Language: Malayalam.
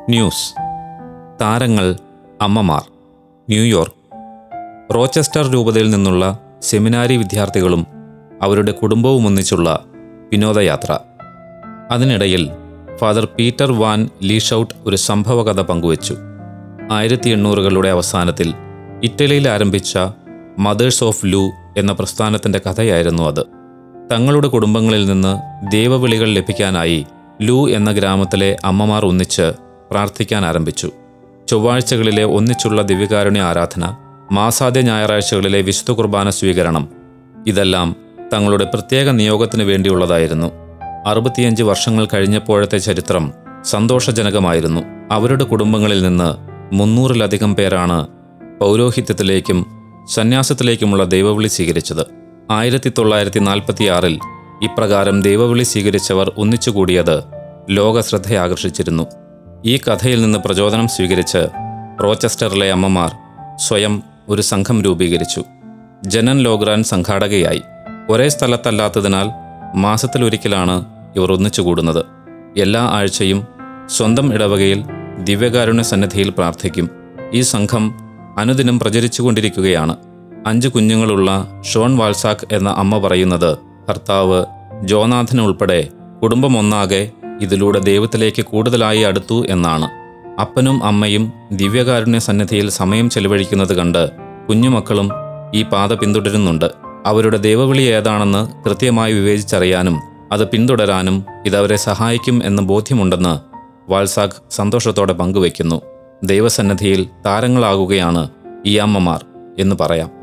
ന്യൂസ് താരങ്ങൾ അമ്മമാർ ന്യൂയോർക്ക് റോച്ചസ്റ്റർ രൂപതയിൽ നിന്നുള്ള സെമിനാരി വിദ്യാർത്ഥികളും അവരുടെ കുടുംബവും ഒന്നിച്ചുള്ള വിനോദയാത്ര അതിനിടയിൽ ഫാദർ പീറ്റർ വാൻ ലീഷൌട്ട് ഒരു സംഭവകഥ പങ്കുവച്ചു ആയിരത്തി എണ്ണൂറുകളുടെ അവസാനത്തിൽ ഇറ്റലിയിൽ ആരംഭിച്ച മദേഴ്സ് ഓഫ് ലൂ എന്ന പ്രസ്ഥാനത്തിൻ്റെ കഥയായിരുന്നു അത് തങ്ങളുടെ കുടുംബങ്ങളിൽ നിന്ന് ദൈവവിളികൾ ലഭിക്കാനായി ലൂ എന്ന ഗ്രാമത്തിലെ അമ്മമാർ ഒന്നിച്ച് പ്രാർത്ഥിക്കാൻ ആരംഭിച്ചു ചൊവ്വാഴ്ചകളിലെ ഒന്നിച്ചുള്ള ദിവ്യകാരുണ്യ ആരാധന മാസാദ്യ ഞായറാഴ്ചകളിലെ വിശുദ്ധ കുർബാന സ്വീകരണം ഇതെല്ലാം തങ്ങളുടെ പ്രത്യേക നിയോഗത്തിന് വേണ്ടിയുള്ളതായിരുന്നു അറുപത്തിയഞ്ച് വർഷങ്ങൾ കഴിഞ്ഞപ്പോഴത്തെ ചരിത്രം സന്തോഷജനകമായിരുന്നു അവരുടെ കുടുംബങ്ങളിൽ നിന്ന് മുന്നൂറിലധികം പേരാണ് പൗരോഹിത്യത്തിലേക്കും സന്യാസത്തിലേക്കുമുള്ള ദൈവവിളി സ്വീകരിച്ചത് ആയിരത്തി തൊള്ളായിരത്തി നാൽപ്പത്തിയാറിൽ ഇപ്രകാരം ദൈവവിളി സ്വീകരിച്ചവർ ഒന്നിച്ചുകൂടിയത് ലോക ശ്രദ്ധയാകർഷിച്ചിരുന്നു ഈ കഥയിൽ നിന്ന് പ്രചോദനം സ്വീകരിച്ച് റോച്ചസ്റ്ററിലെ അമ്മമാർ സ്വയം ഒരു സംഘം രൂപീകരിച്ചു ജനൻ ലോഗ്രാൻ സംഘാടകയായി ഒരേ സ്ഥലത്തല്ലാത്തതിനാൽ മാസത്തിലൊരിക്കലാണ് ഇവർ ഒന്നിച്ചുകൂടുന്നത് എല്ലാ ആഴ്ചയും സ്വന്തം ഇടവകയിൽ ദിവ്യകാരുണ്യ സന്നിധിയിൽ പ്രാർത്ഥിക്കും ഈ സംഘം അനുദിനം പ്രചരിച്ചുകൊണ്ടിരിക്കുകയാണ് അഞ്ച് കുഞ്ഞുങ്ങളുള്ള ഷോൺ വാൾസാക്ക് എന്ന അമ്മ പറയുന്നത് ഭർത്താവ് ജോനാഥൻ ഉൾപ്പെടെ കുടുംബം ഒന്നാകെ ഇതിലൂടെ ദൈവത്തിലേക്ക് കൂടുതലായി അടുത്തു എന്നാണ് അപ്പനും അമ്മയും ദിവ്യകാരുണ്യ സന്നിധിയിൽ സമയം ചെലവഴിക്കുന്നത് കണ്ട് കുഞ്ഞുമക്കളും ഈ പാത പിന്തുടരുന്നുണ്ട് അവരുടെ ദൈവവിളി ഏതാണെന്ന് കൃത്യമായി വിവേചിച്ചറിയാനും അത് പിന്തുടരാനും ഇതവരെ സഹായിക്കും എന്ന് ബോധ്യമുണ്ടെന്ന് വാൾസാഖ് സന്തോഷത്തോടെ പങ്കുവയ്ക്കുന്നു ദൈവസന്നിധിയിൽ താരങ്ങളാകുകയാണ് ഈ അമ്മമാർ എന്ന് പറയാം